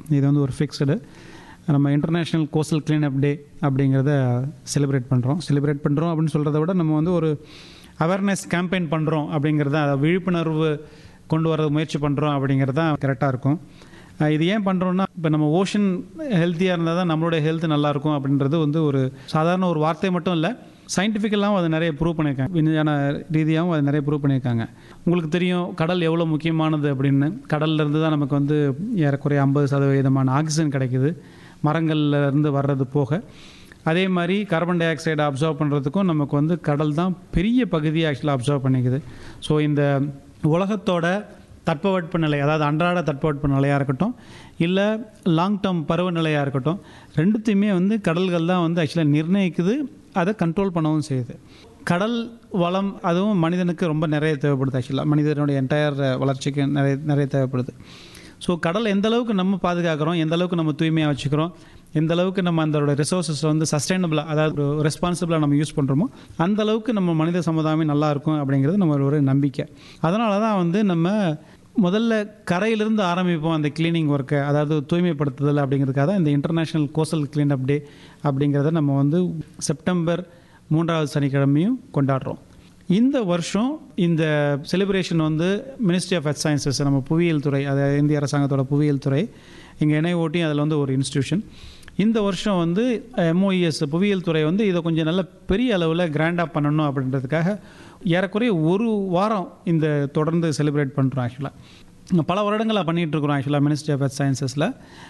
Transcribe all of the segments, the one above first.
இது வந்து ஒரு ஃபிக்ஸ்டு நம்ம இன்டர்நேஷ்னல் கோஸ்டல் கிளீனப் டே அப்படிங்கிறத செலிப்ரேட் பண்ணுறோம் செலிப்ரேட் பண்ணுறோம் அப்படின்னு சொல்கிறத விட நம்ம வந்து ஒரு அவேர்னஸ் கேம்பெயின் பண்ணுறோம் அப்படிங்கிறத விழிப்புணர்வு கொண்டு வர முயற்சி பண்ணுறோம் அப்படிங்கிறது தான் கரெக்டாக இருக்கும் அஹ் இது ஏன் பண்ணுறோன்னா இப்போ நம்ம ஓஷன் ஹெல்த்தியாக இருந்தால் தான் நம்மளோட ஹெல்த் நல்லாயிருக்கும் அப்படின்றது வந்து ஒரு சாதாரண ஒரு வார்த்தை மட்டும் இல்லை சயின்டிஃபிக்கலாகவும் அது நிறைய ப்ரூவ் பண்ணியிருக்காங்க விஞ்ஞான ரீதியாகவும் அது நிறைய ப்ரூவ் பண்ணியிருக்காங்க உங்களுக்கு தெரியும் கடல் எவ்வளோ முக்கியமானது அப்படின்னு கடல்ல இருந்து தான் நமக்கு வந்து ஏறக்குறைய ஐம்பது சதவீதமான ஆக்சிஜன் கிடைக்குது மரங்கள்ல இருந்து வர்றது போக அதே மாதிரி கார்பன் டை ஆக்சைடை அப்சர்வ் பண்ணுறதுக்கும் நமக்கு வந்து கடல் தான் பெரிய பகுதியை ஆக்சுவலாக அப்சர்வ் பண்ணிக்குது ஸோ இந்த உலகத்தோட தட்பவெட்ப நிலை அதாவது அன்றாட தட்பவெட்ப நிலையாக இருக்கட்டும் இல்லை லாங் டேர்ம் பருவநிலையாக இருக்கட்டும் ரெண்டுத்தையுமே வந்து கடல்கள் தான் வந்து ஆக்சுவலாக நிர்ணயிக்குது அதை கண்ட்ரோல் பண்ணவும் செய்யுது கடல் வளம் அதுவும் மனிதனுக்கு ரொம்ப நிறைய தேவைப்படுது ஆக்சுவலாக மனிதனுடைய என்டையர் வளர்ச்சிக்கு நிறைய நிறைய தேவைப்படுது ஸோ கடல் எந்த அளவுக்கு நம்ம பாதுகாக்கிறோம் எந்த அளவுக்கு நம்ம தூய்மையாக வச்சுக்கிறோம் எந்த அளவுக்கு நம்ம அதோட ரிசோர்ஸஸ் வந்து சஸ்டைனபிளாக அதாவது ரெஸ்பான்சிபிளாக நம்ம யூஸ் பண்ணுறோமோ அந்த அளவுக்கு நம்ம மனித சமுதாயம் நல்லா இருக்கும் அப்படிங்கிறது நம்ம ஒரு நம்பிக்கை அதனால தான் வந்து நம்ம முதல்ல கரையிலிருந்து ஆரம்பிப்போம் அந்த கிளீனிங் ஒர்க்கை அதாவது தூய்மைப்படுத்துதல் அப்படிங்கிறதுக்காக தான் இந்த இன்டர்நேஷ்னல் கோஸ்டல் கிளீனப் டே அப்படிங்கிறத நம்ம வந்து செப்டம்பர் மூன்றாவது சனிக்கிழமையும் கொண்டாடுறோம் இந்த வருஷம் இந்த செலிப்ரேஷன் வந்து மினிஸ்ட்ரி ஆஃப் எர்த் சயின்சஸ் நம்ம புவியியல் துறை அதாவது இந்திய அரசாங்கத்தோட புவியியல் துறை இங்கே என்ஐஓடி அதில் வந்து ஒரு இன்ஸ்டியூஷன் இந்த வருஷம் வந்து எம்ஓஇஎஸ் புவியியல் துறை வந்து இதை கொஞ்சம் நல்ல பெரிய அளவில் கிராண்டாக பண்ணணும் அப்படின்றதுக்காக ஏறக்குறைய ஒரு வாரம் இந்த தொடர்ந்து செலிப்ரேட் பண்ணுறோம் ஆக்சுவலாக பல வருடங்களாக பண்ணிகிட்டு இருக்கிறோம் ஆக்சுவலாக மினிஸ்ட்ரி ஆஃப் எர்த் சயின்சஸில்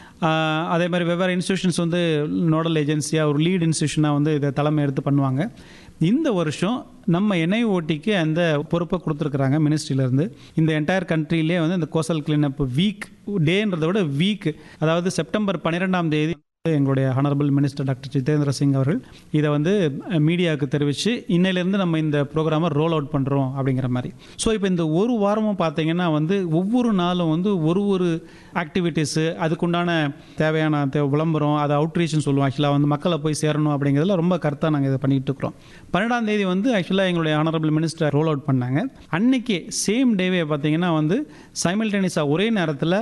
அதே மாதிரி வெவ்வேறு இன்ஸ்டியூஷன்ஸ் வந்து நோடல் ஏஜென்சியாக ஒரு லீட் இன்ஸ்டியூஷனாக வந்து இதை தலைமை எடுத்து பண்ணுவாங்க இந்த வருஷம் நம்ம என்ஐஓடிக்கு அந்த பொறுப்பை கொடுத்துருக்குறாங்க மினிஸ்ட்ரியிலேருந்து இந்த என்டையர் கண்ட்ரிலே வந்து இந்த கோசல் கிளீனப் வீக் டேன்றதை விட வீக் அதாவது செப்டம்பர் பன்னிரெண்டாம் தேதி எங்களுடைய honourable minister doctor Jitendra Singh அவர்கள் இதை வந்து மீடியாவுக்கு தெரிவித்து இன்னையிலேருந்து நம்ம இந்த ப்ரோக்ராமை ரோல் அவுட் பண்ணுறோம் அப்படிங்கிற மாதிரி ஸோ இப்போ இந்த ஒரு வாரமும் பார்த்தீங்கன்னா வந்து ஒவ்வொரு நாளும் வந்து ஒரு ஒரு ஆக்டிவிட்டீஸு அதுக்குண்டான தேவையான தே விளம்பரம் அதை அவுட்ரீச்னு சொல்லுவோம் ஆக்சுவலாக வந்து மக்களை போய் சேரணும் அப்படிங்கிறதுல ரொம்ப கருத்தாக நாங்கள் இதை பண்ணிகிட்டு இருக்கிறோம் பன்னெண்டாம் தேதி வந்து ஆக்சுவலாக எங்களுடைய ஆனரபிள் மினிஸ்டர் ரோல் அவுட் பண்ணாங்க அன்னைக்கே சேம் டேவே பார்த்தீங்கன்னா வந்து சைமல்டேனியஸாக ஒரே நேரத்தில்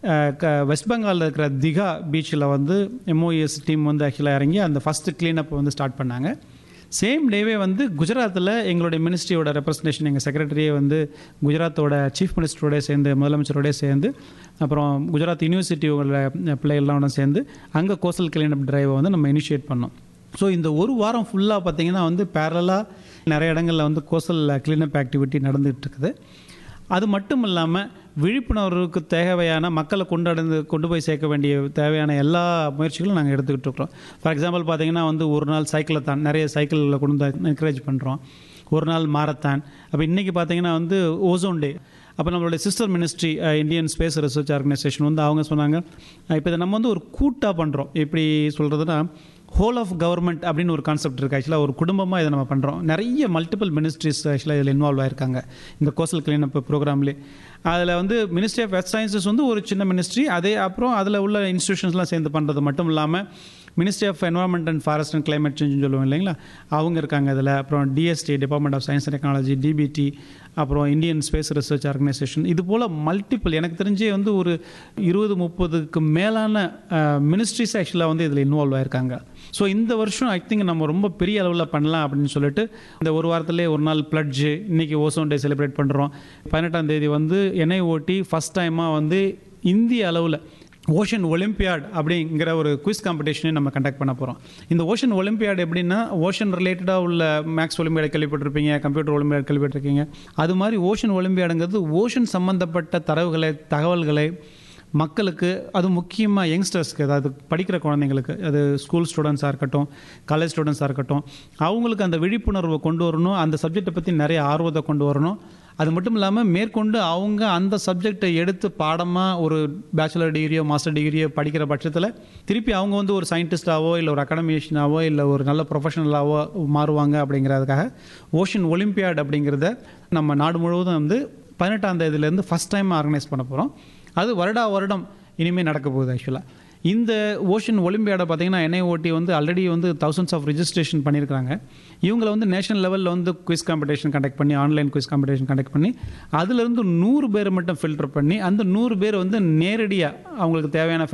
வெஸ்ட் பெங்காலில் இருக்கிற திகா பீச்சில் வந்து எம்ஓஎஸ் டீம் வந்து ஆக்சுவலாக இறங்கி அந்த ஃபஸ்ட்டு க்ளீனப் வந்து ஸ்டார்ட் பண்ணாங்க சேம் டேவே வந்து குஜராத்தில் எங்களுடைய மினிஸ்ட்ரியோட ரெப்ரஸன்டேஷன் எங்கள் செக்ரட்டரியே வந்து குஜராத்தோட சீஃப் மினிஸ்டரோட சேர்ந்து முதலமைச்சரோட சேர்ந்து அப்புறம் குஜராத் யூனிவர்சிட்டியோட பிள்ளைகள்லாம் சேர்ந்து அங்கே கோஸ்டல் கிளீனப் டிரைவை வந்து நம்ம இனிஷியேட் பண்ணோம் ஸோ இந்த ஒரு வாரம் ஃபுல்லாக பார்த்தீங்கன்னா வந்து பேரலாக நிறைய இடங்களில் வந்து கோஸ்டல் கிளீனப் ஆக்டிவிட்டி நடந்துகிட்டு இருக்குது அது மட்டும் இல்லாமல் விழிப்புணர்வுக்கு தேவையான மக்களை கொண்டாடு கொண்டு போய் சேர்க்க வேண்டிய தேவையான எல்லா முயற்சிகளும் நாங்கள் எடுத்துக்கிட்டு இருக்கிறோம் ஃபார் எக்ஸாம்பிள் பார்த்தீங்கன்னா வந்து ஒரு நாள் சைக்கிளை தான் நிறைய சைக்கிளில் கொண்டு வந்து என்கரேஜ் பண்ணுறோம் ஒரு நாள் மாரத்தான் அப்போ இன்றைக்கி பார்த்தீங்கன்னா வந்து ஓசோன் டே அப்போ நம்மளுடைய sister ministry Indian space research organisation வந்து அவங்க சொன்னாங்க இப்போ இதை நம்ம வந்து ஒரு கூட்டாக பண்ணுறோம் எப்படி சொல்கிறதுனா ஹோல் ஆஃப் கவர்மெண்ட் அப்படின்னு ஒரு கான்செப்ட் இருக்குது ஆக்சுவலாக ஒரு குடும்பமாக இதை நம்ம பண்ணுறோம் நிறைய மல்டிபிள் மினிஸ்ட்ரிஸ் ஆக்சுவலாக இதில் இன்வால்வ் ஆயிருக்காங்க இந்த கோஸ்டல் கிளீனப் ப்ரோக்ராம்லேயே அதில் வந்து மினிஸ்ட்ரி ஆஃப் எர்த் சயின்சஸ் வந்து ஒரு சின்ன மினிஸ்ட்ரி அதே அப்புறம் அதில் உள்ள இன்ஸ்டியூஷன்ஸ்லாம் சேர்ந்து பண்ணுறது மட்டும் இல்லாமல் ministry of environment and forest and climate சேஞ்சுன்னு சொல்லுவோம் இல்லைங்களா அவங்க இருக்காங்க இதில் அப்புறம் DST department of science and technology DBT அப்புறம் இந்தியன் ஸ்பேஸ் ரிசர்ச் ஆர்கனைசேஷன் இது போல் மல்டிபிள் எனக்கு தெரிஞ்சே வந்து ஒரு இருபது முப்பதுக்கு மேலான மினிஸ்ட்ரிஸ் ஆக்சுவலாக வந்து இதில் இன்வால்வ் ஆயிருக்காங்க ஸோ இந்த வருஷம் ஐ திங்க் நம்ம ரொம்ப பெரிய அளவில் பண்ணலாம் அப்படின்னு சொல்லிட்டு இந்த ஒரு வாரத்திலே ஒரு நாள் பிளட்ஜு இன்றைக்கி ஓசோன் டே செலிப்ரேட் பண்ணுறோம் பதினெட்டாம் தேதி வந்து என்ஐஓடி ஃபஸ்ட் டைமாக வந்து இந்திய அளவில் ஓஷன் ஒலிம்பியாட் அப்படிங்கிற ஒரு குவிஸ் காம்படிஷனே நம்ம கண்டக்ட் பண்ண போகிறோம் இந்த ஓஷன் ஒலிம்பியாட் எப்படின்னா ஓஷன் ரிலேட்டடாக உள்ள மேக்ஸ் ஒலிம்பியாட் கேள்விப்பட்டிருப்பீங்க கம்ப்யூட்டர் ஒலிம்பியாட் கேள்விப்பட்டிருக்கீங்க அது மாதிரி ஓஷன் ஒலிம்பியாடுங்கிறது ஓஷன் சம்மந்தப்பட்ட தரவுகளை தகவல்களை மக்களுக்கு அது முக்கியமாக யங்ஸ்டர்ஸ்க்கு அதாவது படிக்கிற குழந்தைங்களுக்கு அது ஸ்கூல் ஸ்டூடெண்ட்ஸாக இருக்கட்டும் காலேஜ் ஸ்டூடெண்ட்ஸாக இருக்கட்டும் அவங்களுக்கு அந்த விழிப்புணர்வை கொண்டு வரணும் அந்த சப்ஜெக்டை பற்றி நிறைய ஆர்வத்தை கொண்டு வரணும் அது மட்டும் இல்லாமல் மேற்கொண்டு அவங்க அந்த சப்ஜெக்டை எடுத்து பாடமாக ஒரு பேச்சுலர் டிகிரியோ மாஸ்டர் டிகிரியோ படிக்கிற பட்சத்தில் திருப்பி அவங்க வந்து ஒரு சயின்டிஸ்டாவோ இல்லை ஒரு அகாடமிஷியனாவோ இல்லை ஒரு நல்ல ப்ரொஃபஷனலாவோ மாறுவாங்க அப்படிங்கிறதுக்காக ஓஷன் ஒலிம்பியாட் அப்படிங்கிறத நம்ம நாடு முழுவதும் வந்து பதினெட்டாம் தேதியிலேருந்து ஃபஸ்ட் டைம் ஆர்கனைஸ் பண்ண போகிறோம் அது வருடா வருடம் இனிமேல் நடக்க போகுது ஆக்சுவலாக இந்த ஓஷன் ஒலிம்பியாடை பார்த்தீங்கன்னா என்ஐஓடி வந்து ஆல்ரெடி வந்து தௌசண்ட்ஸ் ஆஃப் ரிஜிஸ்ட்ரேஷன் பண்ணியிருக்காங்க இவங்களை வந்து நேஷனல் லெவலில் வந்து குவிஸ் காம்படிஷன் கண்டக்ட் பண்ணி ஆன்லைன் குவிஸ் காம்படிஷன் கண்டக்ட் பண்ணி அதுலேருந்து நூறு பேர் மட்டும் ஃபில்டர் பண்ணி அந்த நூறு பேர் வந்து நேரடியாக அவங்களுக்கு தேவையான